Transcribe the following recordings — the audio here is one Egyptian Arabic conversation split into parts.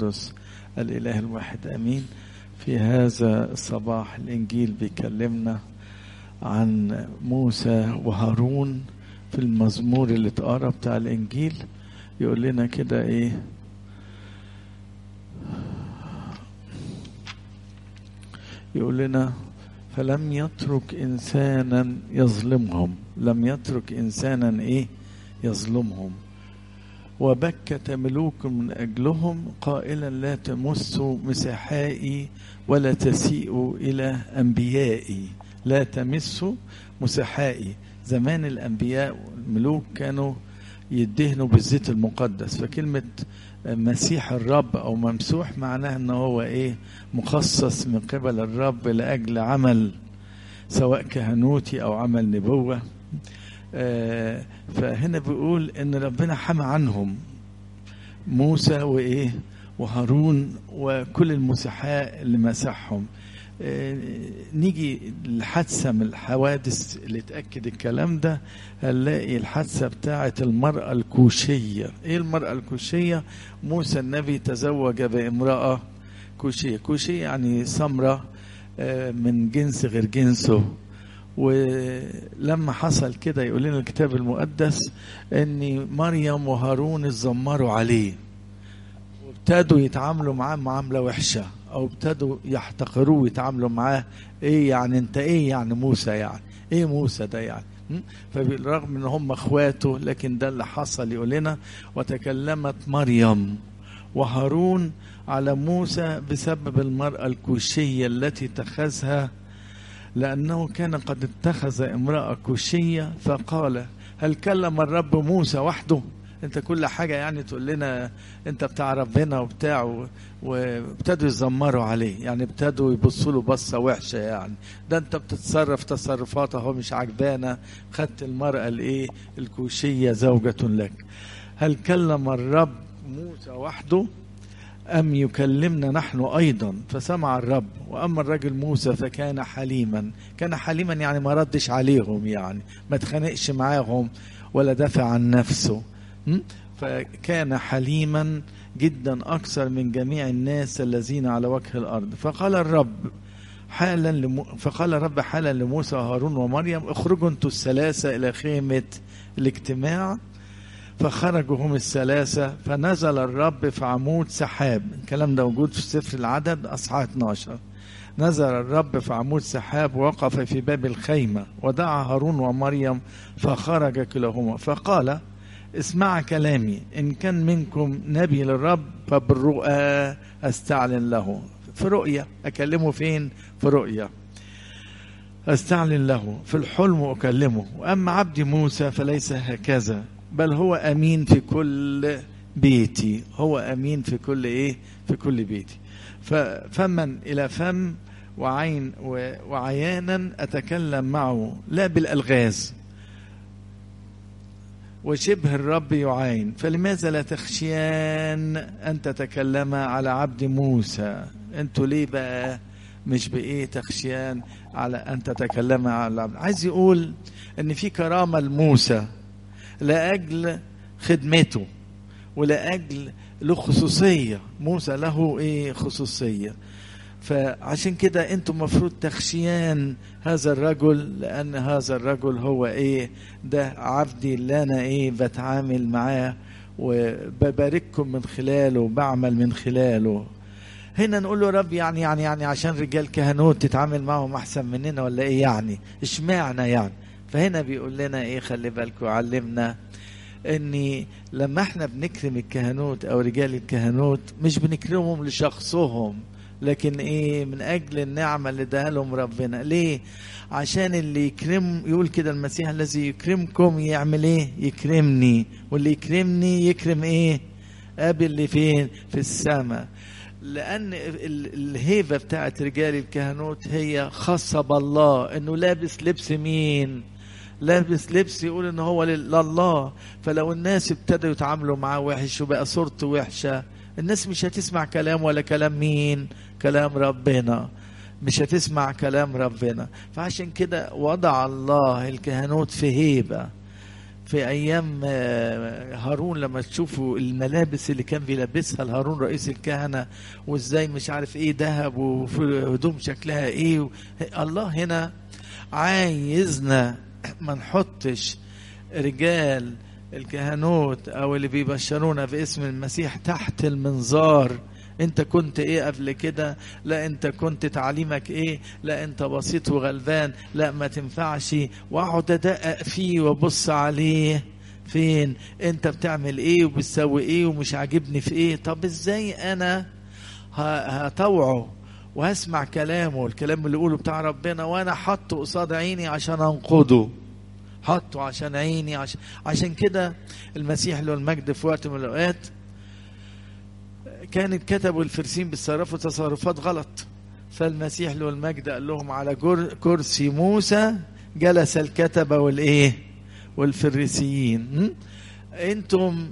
القدس الإله الواحد أمين في هذا الصباح الإنجيل بيكلمنا عن موسى وهارون في المزمور اللي اتقرا بتاع الإنجيل يقول لنا كده إيه يقول لنا فلم يترك إنسانا يظلمهم لم يترك إنسانا إيه يظلمهم وبكت ملوك من أجلهم قائلا لا تمسوا مسحائي ولا تسيئوا إلى أنبيائي لا تمسوا مسحائي زمان الأنبياء والملوك كانوا يدهنوا بالزيت المقدس فكلمة مسيح الرب أو ممسوح معناها أنه هو إيه مخصص من قبل الرب لأجل عمل سواء كهنوتي أو عمل نبوة آه فهنا بيقول ان ربنا حمى عنهم موسى وايه وهارون وكل المسحاء اللي مسحهم آه نيجي الحادثه من الحوادث اللي تاكد الكلام ده هنلاقي الحادثه بتاعه المراه الكوشيه ايه المراه الكوشيه موسى النبي تزوج بامراه كوشيه كوشيه يعني سمره آه من جنس غير جنسه ولما حصل كده يقول لنا الكتاب المقدس ان مريم وهارون اتذمروا عليه وابتدوا يتعاملوا معاه معامله وحشه او ابتدوا يحتقروه ويتعاملوا معاه ايه يعني انت ايه يعني موسى يعني ايه موسى ده يعني فبالرغم ان هم اخواته لكن ده اللي حصل يقول لنا وتكلمت مريم وهارون على موسى بسبب المراه الكوشيه التي اتخذها لأنه كان قد اتخذ امرأة كوشية فقال هل كلم الرب موسى وحده انت كل حاجة يعني تقول لنا انت بتاع ربنا وبتاع وابتدوا يزمروا عليه يعني ابتدوا يبصوا له بصة وحشة يعني ده انت بتتصرف تصرفات اهو مش عجبانة خدت المرأة الايه الكوشية زوجة لك هل كلم الرب موسى وحده أم يكلمنا نحن أيضا فسمع الرب وأما الرجل موسى فكان حليما كان حليما يعني ما ردش عليهم يعني ما تخانقش معاهم ولا دافع عن نفسه فكان حليما جدا أكثر من جميع الناس الذين على وجه الأرض فقال الرب حالا لمو فقال الرب حالا لموسى وهارون ومريم اخرجوا انتوا الثلاثة إلى خيمة الاجتماع فخرجوا هم الثلاثة فنزل الرب في عمود سحاب الكلام ده موجود في سفر العدد أصحاح 12 نزل الرب في عمود سحاب وقف في باب الخيمة ودعا هارون ومريم فخرج كلاهما فقال اسمع كلامي إن كان منكم نبي للرب فبالرؤى أستعلن له في رؤية أكلمه فين في رؤية أستعلن له في الحلم أكلمه وأما عبدي موسى فليس هكذا بل هو امين في كل بيتي هو امين في كل ايه في كل بيتي ففما الى فم وعين وعيانا اتكلم معه لا بالالغاز وشبه الرب يعاين فلماذا لا تخشيان ان تتكلم على عبد موسى انتوا ليه بقى مش بايه تخشيان على ان تتكلم على عبد عايز يقول ان في كرامه لموسى لاجل خدمته ولاجل له خصوصيه موسى له ايه خصوصيه فعشان كده انتم مفروض تخشيان هذا الرجل لان هذا الرجل هو ايه ده عبدي اللي انا ايه بتعامل معاه وببارككم من خلاله وبعمل من خلاله هنا نقول له رب يعني يعني يعني عشان رجال كهنوت تتعامل معهم احسن مننا ولا ايه يعني اشمعنى يعني فهنا بيقول لنا ايه خلي بالكم علمنا اني لما احنا بنكرم الكهنوت او رجال الكهنوت مش بنكرمهم لشخصهم لكن ايه من اجل النعمه اللي اداها لهم ربنا ليه عشان اللي يكرم يقول كده المسيح الذي يكرمكم يعمل ايه يكرمني واللي يكرمني يكرم ايه ابي اللي فين في السماء لان الهيبه بتاعت رجال الكهنوت هي خاصه بالله انه لابس لبس مين لابس لبس يقول ان هو لله فلو الناس ابتدوا يتعاملوا معاه وحش وبقى صورته وحشه الناس مش هتسمع كلام ولا كلام مين كلام ربنا مش هتسمع كلام ربنا فعشان كده وضع الله الكهنوت في هيبه في ايام آه، هارون لما تشوفوا الملابس اللي كان بيلبسها لهارون رئيس الكهنه وازاي مش عارف ايه ذهب وفي هدوم شكلها ايه و... الله هنا عايزنا ما نحطش رجال الكهنوت او اللي بيبشرونا باسم المسيح تحت المنظار انت كنت ايه قبل كده لا انت كنت تعليمك ايه لا انت بسيط وغلبان لا ما تنفعش واقعد ادقق فيه وابص عليه فين انت بتعمل ايه وبتسوي ايه ومش عاجبني في ايه طب ازاي انا ه- هطوعه وهسمع كلامه الكلام اللي يقوله بتاع ربنا وانا حاطه قصاد عيني عشان انقضه حطه عشان عيني عشان عشان كده المسيح له المجد في وقت من الاوقات كانت كتبوا الفرسين بيتصرفوا تصرفات غلط فالمسيح له المجد قال لهم على جر- كرسي موسى جلس الكتبة والايه والفريسيين م? انتم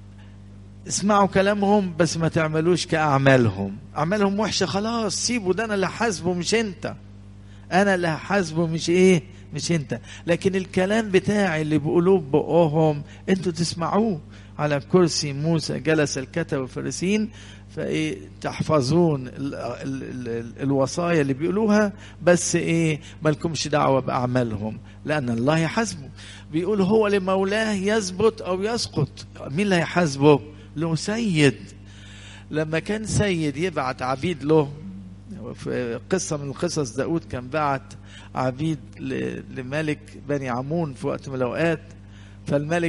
اسمعوا كلامهم بس ما تعملوش كأعمالهم أعمالهم وحشة خلاص سيبوا ده أنا اللي حاسبه مش أنت أنا اللي هحاسبه مش إيه مش أنت لكن الكلام بتاعي اللي بيقولوه بقهم أنتوا تسمعوه على كرسي موسى جلس الكتب والفريسيين فايه تحفظون ال ال ال الوصايا اللي بيقولوها بس ايه مالكمش دعوه باعمالهم لان الله يحاسبه بيقول هو لمولاه يثبت او يسقط مين اللي هيحاسبه له سيد لما كان سيد يبعت عبيد له في قصة من القصص داود كان بعت عبيد ل- لملك بني عمون في وقت من الأوقات فالملك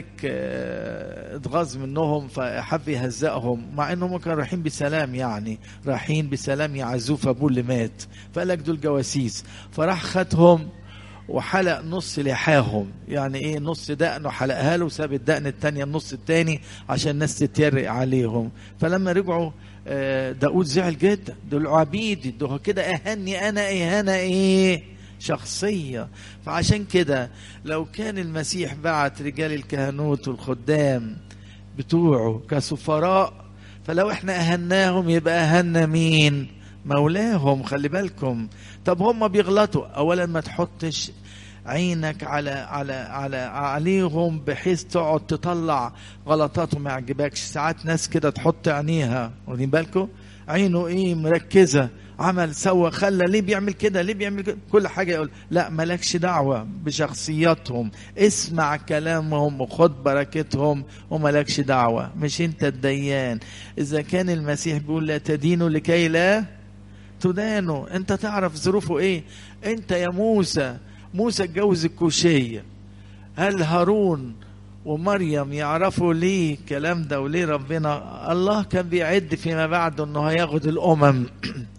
آه، اتغاظ منهم فحب يهزقهم مع انهم كانوا رايحين بسلام يعني رايحين بسلام يعزوه في ابوه اللي مات فقال لك دول جواسيس فراح خدهم وحلق نص لحاهم يعني ايه نص دقنه حلقها له وساب الدقن التانية النص التاني عشان الناس تتيرق عليهم فلما رجعوا آه، داود زعل جدا دول عبيدي دول كده اهني انا اهانه ايه شخصية فعشان كده لو كان المسيح بعت رجال الكهنوت والخدام بتوعه كسفراء فلو احنا اهناهم يبقى اهنا مين مولاهم خلي بالكم طب هم بيغلطوا اولا ما تحطش عينك على على على عليهم بحيث تقعد تطلع غلطاتهم ما يعجبكش ساعات ناس كده تحط عينيها واخدين بالكم عينه ايه مركزه عمل سوى خلى ليه بيعمل كده ليه بيعمل كده كل حاجه يقول لا مالكش دعوه بشخصياتهم اسمع كلامهم وخد بركتهم ومالكش دعوه مش انت الديان اذا كان المسيح بيقول لا تدينوا لكي لا تدانوا انت تعرف ظروفه ايه انت يا موسى موسى اتجوز الكوشيه هل هارون ومريم يعرفوا ليه الكلام ده وليه ربنا الله كان بيعد فيما بعد انه هياخد الامم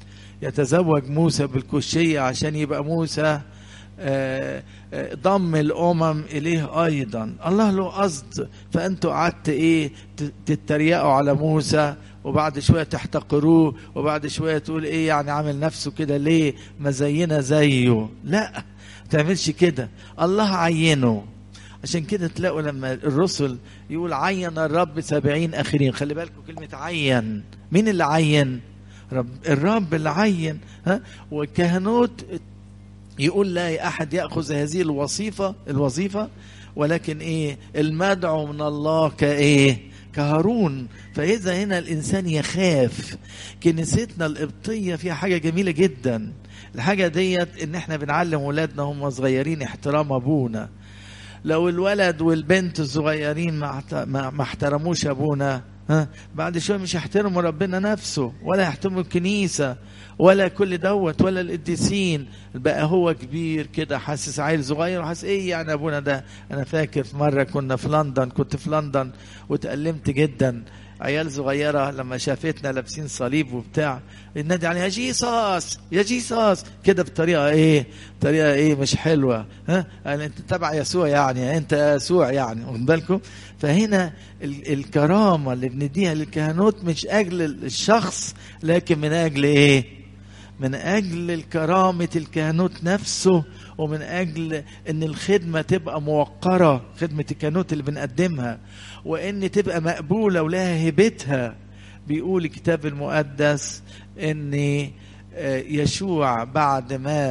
يتزوج موسى بالكوشيه عشان يبقى موسى آه، آه، ضم الامم اليه ايضا الله له قصد فانتوا قعدت ايه ت- تتريقوا على موسى وبعد شويه تحتقروه وبعد شويه تقول ايه يعني عامل نفسه كده ليه ما زينا زيه لا ما تعملش كده الله عينه عشان كده تلاقوا لما الرسل يقول عين الرب سبعين اخرين خلي بالكم كلمه عين مين اللي عين رب الرب اللي عين ها والكهنوت يقول لا احد ياخذ هذه الوظيفه الوظيفه ولكن ايه المدعو من الله كايه كهارون فاذا هنا الانسان يخاف كنيستنا القبطيه فيها حاجه جميله جدا الحاجه ديت ان احنا بنعلم ولادنا هم صغيرين احترام ابونا لو الولد والبنت الصغيرين ما احت- ما ما احترموش ابونا ها بعد شويه مش هيحترموا ربنا نفسه ولا يحترموا الكنيسه ولا كل دوت ولا القديسين بقى هو كبير كده حاسس عيل صغير وحاسس ايه يعني ابونا ده انا فاكر في مره كنا في لندن كنت في لندن وتألمت جدا عيال صغيره لما شافتنا لابسين صليب وبتاع النادي عليها جيساس يا جيساس كده بطريقه ايه بطريقه ايه مش حلوه ها يعني انت تبع يسوع يعني انت يسوع يعني واخد بالكم فهنا ال- الكرامه اللي بنديها للكهنوت مش اجل الشخص لكن من اجل ايه من اجل كرامه الكهنوت نفسه ومن اجل ان الخدمه تبقى موقره خدمه الكهنوت اللي بنقدمها وان تبقى مقبوله ولها هيبتها بيقول الكتاب المقدس ان آه، يشوع بعد ما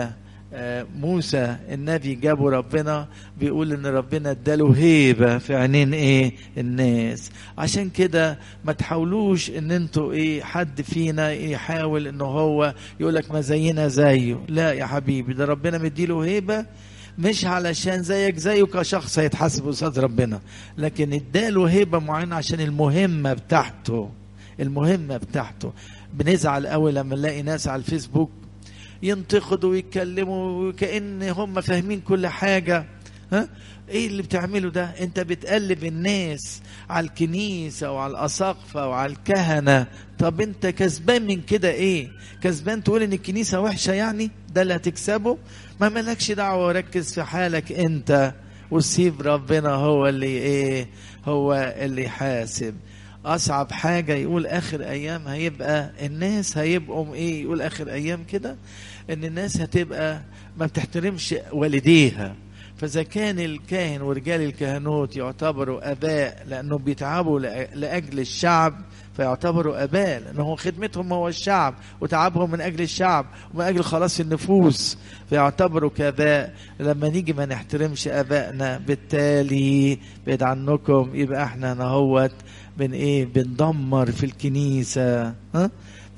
موسى النبي جابه ربنا بيقول ان ربنا اداله هيبة في عينين ايه الناس عشان كده ما تحاولوش ان انتوا ايه حد فينا يحاول ان هو يقولك ما زينا زيه لا يا حبيبي ده ربنا مديله هيبة مش علشان زيك زيه كشخص هيتحاسب قصاد ربنا لكن اداله هيبة معينة عشان المهمة بتاعته المهمة بتاعته بنزعل قوي لما نلاقي ناس على الفيسبوك ينتقدوا ويتكلموا وكأن هم فاهمين كل حاجة ها ايه اللي بتعمله ده انت بتقلب الناس على الكنيسة وعلى الأساقفة وعلى الكهنة طب انت كسبان من كده ايه كسبان تقول ان الكنيسة وحشة يعني ده اللي هتكسبه ما مالكش دعوة وركز في حالك انت وسيب ربنا هو اللي ايه هو اللي يحاسب اصعب حاجه يقول اخر ايام هيبقى الناس هيبقوا ايه يقول اخر ايام كده ان الناس هتبقى ما بتحترمش والديها فاذا كان الكاهن ورجال الكهنوت يعتبروا اباء لانهم بيتعبوا لاجل الشعب فيعتبروا اباء لانه خدمتهم هو الشعب وتعبهم من اجل الشعب ومن اجل خلاص النفوس فيعتبروا كاباء لما نيجي ما نحترمش ابائنا بالتالي بعيد عنكم يبقى احنا نهوت بن ايه بندمر في الكنيسه ها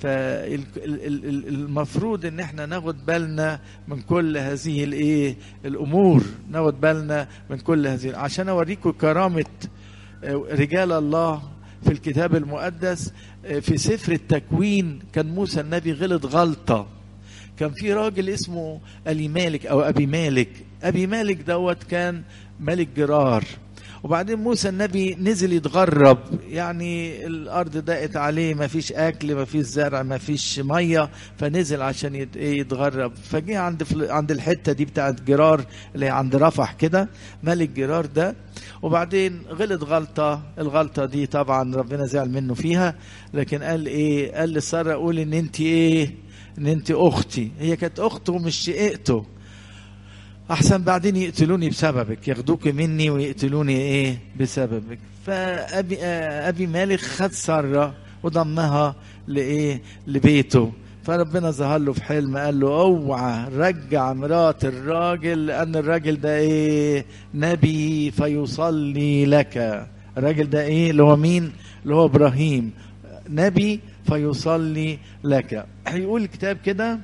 فالمفروض ان احنا ناخد بالنا من كل هذه الايه الامور ناخد بالنا من كل هذه عشان اوريكم كرامه رجال الله في الكتاب المقدس في سفر التكوين كان موسى النبي غلط غلطه كان في راجل اسمه أبي مالك أو أبي مالك أبي مالك دوت كان ملك جرار وبعدين موسى النبي نزل يتغرب يعني الارض ضاقت عليه ما فيش اكل ما فيش زرع ما فيش ميه فنزل عشان يتغرب فجه عند عند الحته دي بتاعت جرار اللي هي عند رفح كده ملك جرار ده وبعدين غلط غلطه الغلطه دي طبعا ربنا زعل منه فيها لكن قال ايه قال لساره قول ان انت ايه ان انت اختي هي كانت اخته مش شقيقته احسن بعدين يقتلوني بسببك ياخدوك مني ويقتلوني ايه بسببك فابي ابي مالك خد ساره وضمها لايه لبيته فربنا ظهر له في حلم قال له اوعى رجع مرات الراجل لان الراجل ده ايه نبي فيصلي لك الراجل ده ايه اللي هو مين اللي هو ابراهيم نبي فيصلي لك هيقول الكتاب كده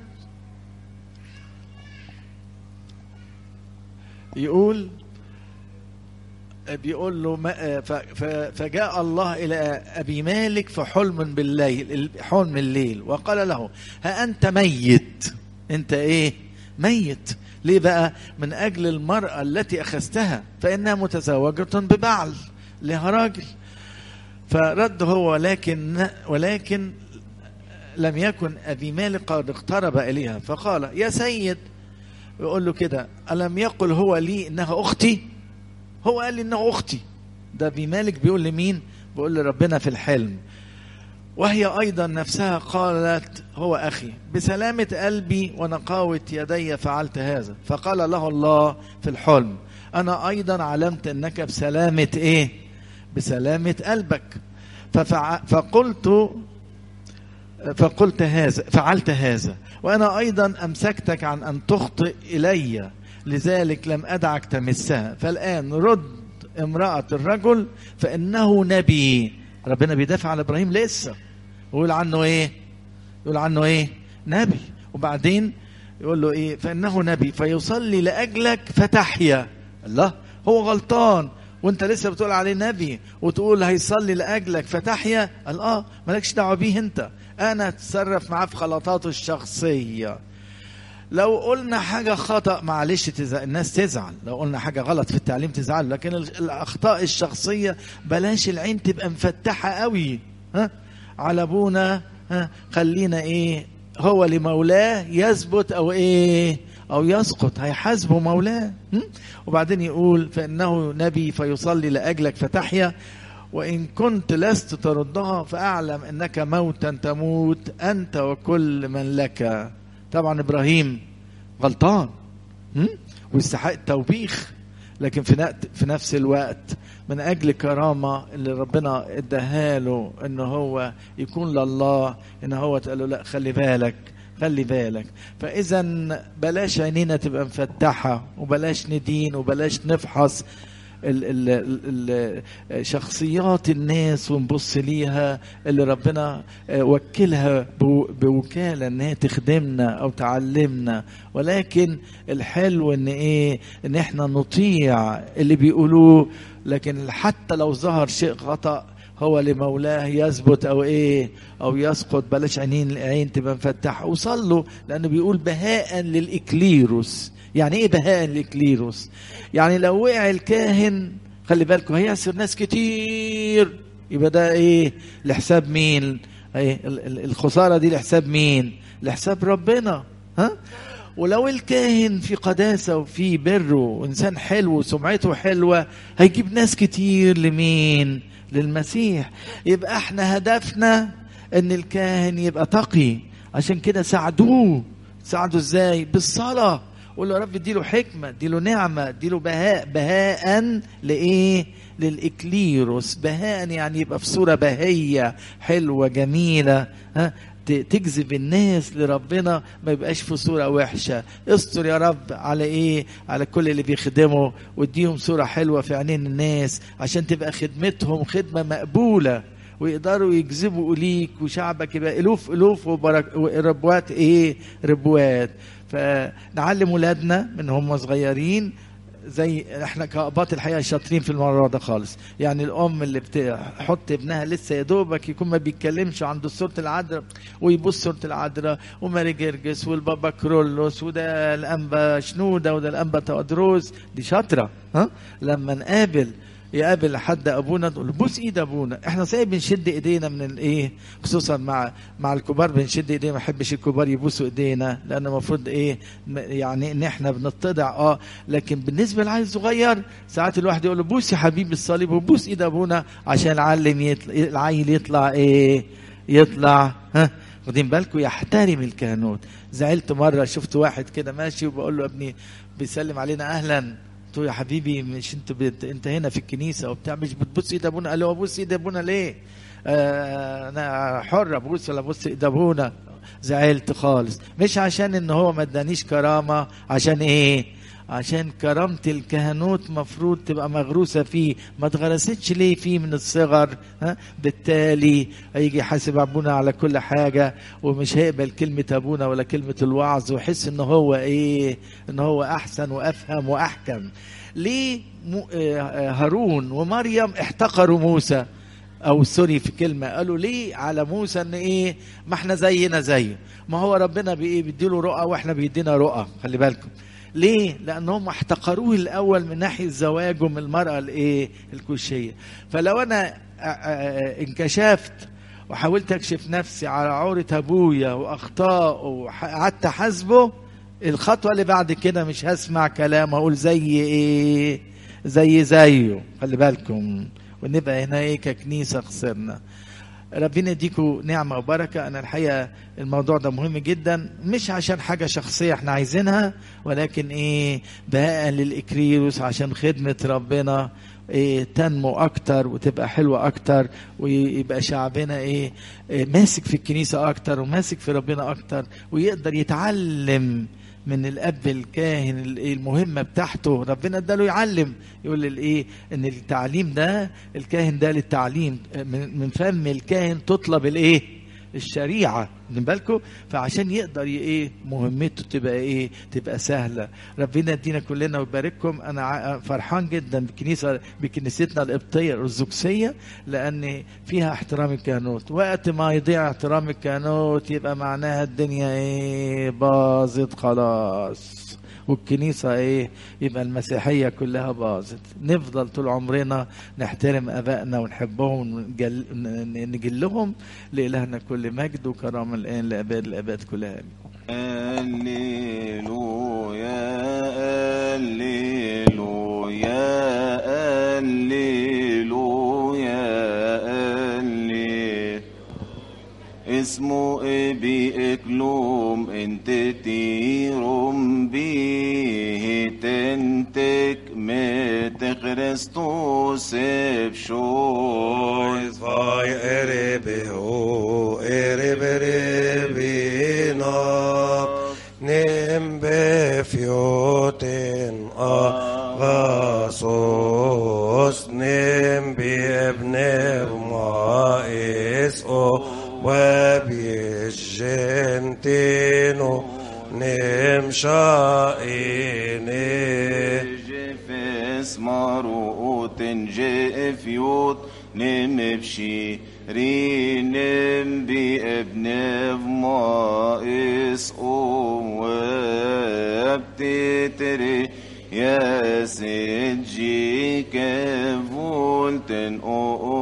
يقول بيقول له ما فجاء الله إلى أبي مالك في حلم بالليل حلم الليل وقال له ها أنت ميت أنت إيه ميت ليه بقى من أجل المرأة التي أخذتها فإنها متزوجة ببعل لها راجل فرد هو ولكن ولكن لم يكن أبي مالك قد اقترب إليها فقال يا سيد يقول له كده ألم يقل هو لي إنها أختي هو قال لي إنها أختي ده أبي مالك بيقول لمين بيقول لربنا في الحلم وهي أيضا نفسها قالت هو أخي بسلامة قلبي ونقاوة يدي فعلت هذا فقال له الله في الحلم أنا أيضا علمت أنك بسلامة إيه بسلامة قلبك ففع... فقلت فقلت هذا فعلت هذا وأنا أيضا أمسكتك عن أن تخطئ إلي لذلك لم أدعك تمسها فالآن رد امرأة الرجل فإنه نبي ربنا بيدافع على إبراهيم لسه يقول عنه إيه يقول عنه إيه نبي وبعدين يقول له إيه فإنه نبي فيصلي لأجلك فتحيا الله هو غلطان وانت لسه بتقول عليه نبي وتقول هيصلي لاجلك فتحيا قال اه مالكش دعوه بيه انت انا اتصرف معاه في خلطاته الشخصيه لو قلنا حاجة خطأ معلش تزعل الناس تزعل لو قلنا حاجة غلط في التعليم تزعل لكن الأخطاء الشخصية بلاش العين تبقى مفتحة قوي ها على أبونا ها خلينا إيه هو لمولاه يثبت أو إيه أو يسقط هيحاسبه مولاه وبعدين يقول فإنه نبي فيصلي لأجلك فتحيا وإن كنت لست تردها فأعلم أنك موتا تموت أنت وكل من لك طبعا إبراهيم غلطان ويستحق التوبيخ لكن في في نفس الوقت من اجل كرامه اللي ربنا اداها له ان هو يكون لله ان هو قال له لا خلي بالك خلي بالك فاذا بلاش عينينا تبقى مفتحه وبلاش ندين وبلاش نفحص ال ال ال شخصيات الناس ونبص ليها اللي ربنا وكلها بوكالة ان هي تخدمنا او تعلمنا ولكن الحلو ان ايه ان احنا نطيع اللي بيقولوه لكن حتى لو ظهر شيء خطأ هو لمولاه يثبت او ايه او يسقط بلاش عينين العين تبقى مفتحه وصلوا لانه بيقول بهاء للاكليروس يعني ايه بهاء للاكليروس يعني لو وقع الكاهن خلي بالكم هيعسر ناس كتير يبقى ده ايه لحساب مين ايه الخساره دي لحساب مين لحساب ربنا ها ولو الكاهن في قداسه وفي بر وانسان حلو وسمعته حلوه هيجيب ناس كتير لمين للمسيح يبقى احنا هدفنا ان الكاهن يبقى تقي عشان كده ساعدوه ساعدوا ازاي بالصلاه قول له يا رب اديله حكمه اديله نعمه اديله بهاء بهاء لايه للاكليروس بهاء يعني يبقى في صوره بهيه حلوه جميله ها تجذب الناس لربنا ما يبقاش في صورة وحشة استر يا رب على ايه على كل اللي بيخدمه واديهم صورة حلوة في عينين الناس عشان تبقى خدمتهم خدمة مقبولة ويقدروا يجذبوا ليك وشعبك يبقى الوف الوف وبرك وربوات ايه ربوات فنعلم ولادنا من هم صغيرين زي احنا كاباط الحقيقه شاطرين في الموضوع ده خالص يعني الام اللي بتحط ابنها لسه يا دوبك يكون ما بيتكلمش عند صوره العذراء ويبص صوره العذراء وماري جرجس والبابا كرولوس وده الانبا شنوده وده الانبا تودروس دي شاطره ها لما نقابل يقابل حد ابونا تقول بوس ايد ابونا احنا صحيح بنشد ايدينا من الايه خصوصا مع مع الكبار بنشد ايدينا ما بحبش الكبار يبوسوا ايدينا لان المفروض ايه يعني ان احنا بنتضع اه لكن بالنسبه للعيل الصغير ساعات الواحد يقول له بوس يا حبيبي الصليب وبوس ايد ابونا عشان العلم يطلع العيل يطلع ايه يطلع ها واخدين بالكم يحترم الكهنوت زعلت مره شفت واحد كده ماشي وبقول له يا ابني بيسلم علينا اهلا قلت له يا حبيبي مش انت بت... انت هنا في الكنيسه وبتاع مش بتبص ايد ابونا قال له ابوس ايد ابونا ليه؟ آه انا حر ابوس ولا ابوس ايد ابونا زعلت خالص مش عشان ان هو ما ادانيش كرامه عشان ايه؟ عشان كرامة الكهنوت مفروض تبقى مغروسة فيه ما اتغرستش ليه فيه من الصغر ها؟ بالتالي هيجي يحاسب ابونا على كل حاجة ومش هيقبل كلمة ابونا ولا كلمة الوعظ ويحس ان هو ايه ان هو احسن وافهم واحكم ليه هارون ومريم احتقروا موسى او سوري في كلمه قالوا ليه على موسى ان ايه ما احنا زينا زيه ما هو ربنا بايه بيديله رؤى واحنا بيدينا رؤى خلي بالكم ليه؟ لأنهم احتقروه الأول من ناحية زواجه من المرأة الإيه؟ الكوشية. فلو أنا انكشفت وحاولت أكشف نفسي على عورة أبويا وأخطاء وقعدت أحاسبه الخطوة اللي بعد كده مش هسمع كلام أقول زي إيه؟ زي زيه خلي بالكم ونبقى هنا إيه ككنيسة خسرنا. ربنا يديكم نعمة وبركة أنا الحقيقة الموضوع ده مهم جدا مش عشان حاجة شخصية احنا عايزينها ولكن ايه بقى للإكريروس عشان خدمة ربنا إيه تنمو أكتر وتبقى حلوة أكتر ويبقى شعبنا إيه, إيه ماسك في الكنيسة أكتر وماسك في ربنا أكتر ويقدر يتعلم من الاب الكاهن المهمه بتاعته ربنا اداله يعلم يقول الايه ان التعليم ده الكاهن ده للتعليم من فم الكاهن تطلب الايه الشريعه من بالكم فعشان يقدر ايه مهمته تبقى ايه تبقى سهله ربنا يدينا كلنا ويبارككم انا فرحان جدا بكنيسه بكنيستنا القبطيه الارثوذكسيه لان فيها احترام الكهنوت وقت ما يضيع احترام الكهنوت يبقى معناها الدنيا ايه باظت خلاص والكنيسة ايه يبقى المسيحية كلها باظت نفضل طول عمرنا نحترم ابائنا ونحبهم ونجلهم لإلهنا كل مجد وكرامة الآن لأباد الأباد كلها هللويا هللويا هللويا هللويا اسمه ابي اكلوم انت تيروم بيه تنتك مت خريستوس بشوي Vai erebe o erebe rebina nim befiotin agasos nim biebnev mais o وبيجنتينو nim شائني جفس مروت جف يوت نم بشي رينم بابن مائس وابتتري يا سجي كفولتن او